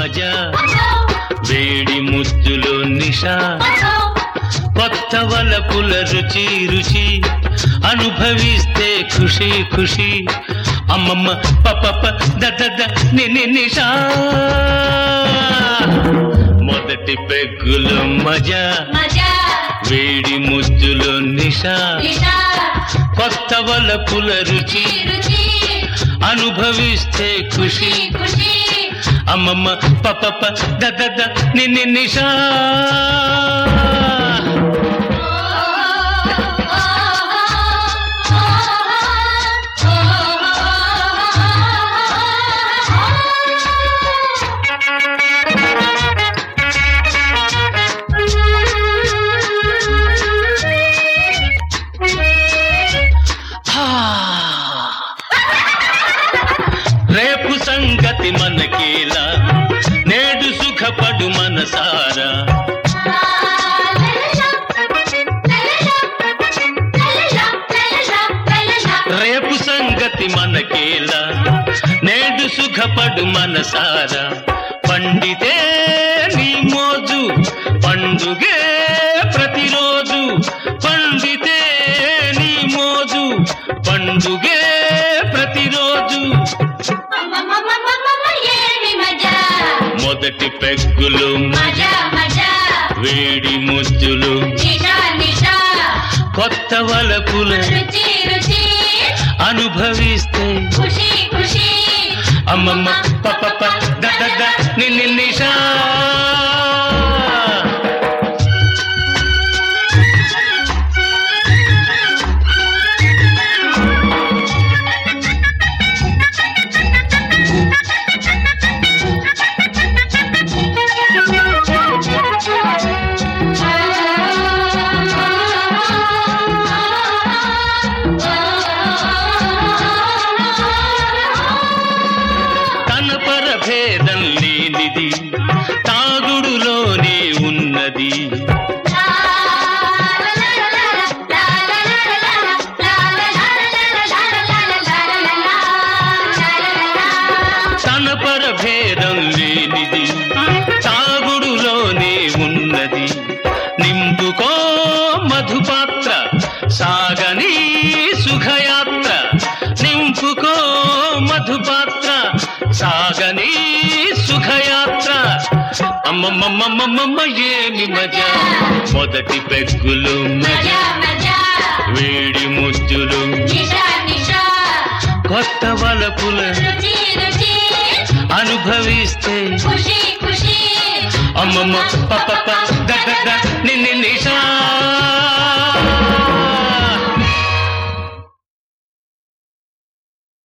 మజా వేడి ముద్దులో నిషా కొత్త వలపుల రుచి రుచి అనుభవిస్తే ఖుషి ఖుషి అమ్మమ్మ పప దద నిని నిషా మొదటి పెగ్గులో మజా మజా వేడి ముద్దులో నిషా నిషా కొత్త వలపుల రుచి రుచి అనుభవిస్తే ఖుషి ఖుషి అమ్మమ్మ పప దద నిని నిషా హా. రేపు సంగతి మనకేలా నేడు సుఖపడు మనసారా రేపు సంగతి మనకేలా నేడు సుఖపడు మనసారా పండితే నీ మోజు పండుగే ప్రతిరోజు పండితే నీ మోజు పండుగే ప్రతిరోజు మొదటి పెగ్గులు వేడి ముద్దులు కొత్త వలపుల అనుభవిస్తే ఖుషి ఖుషి అమ్మమ్మ పప దద నిన్ని నిషా తన పరభేదం లేనిది తాగుడులోనే ఉన్నది తన పరభేదం లేనిది తాగుడులోనే ఉన్నది నింపుకో మధుపాత్ర సాగని సుఖయాత్ర నింపుకో మధుపాత్ర సాగని సుఖయాత్ర అమ్మమ్మమ్మమ్మమ్మ ఏమి మజా మొదటి పెగ్గులు మజా వేడి ముద్దులు కొత్త వలపుల అనుభవిస్తే ఖుషి ఖుషి అమ్మమ్మ పప నిన్ను నిషా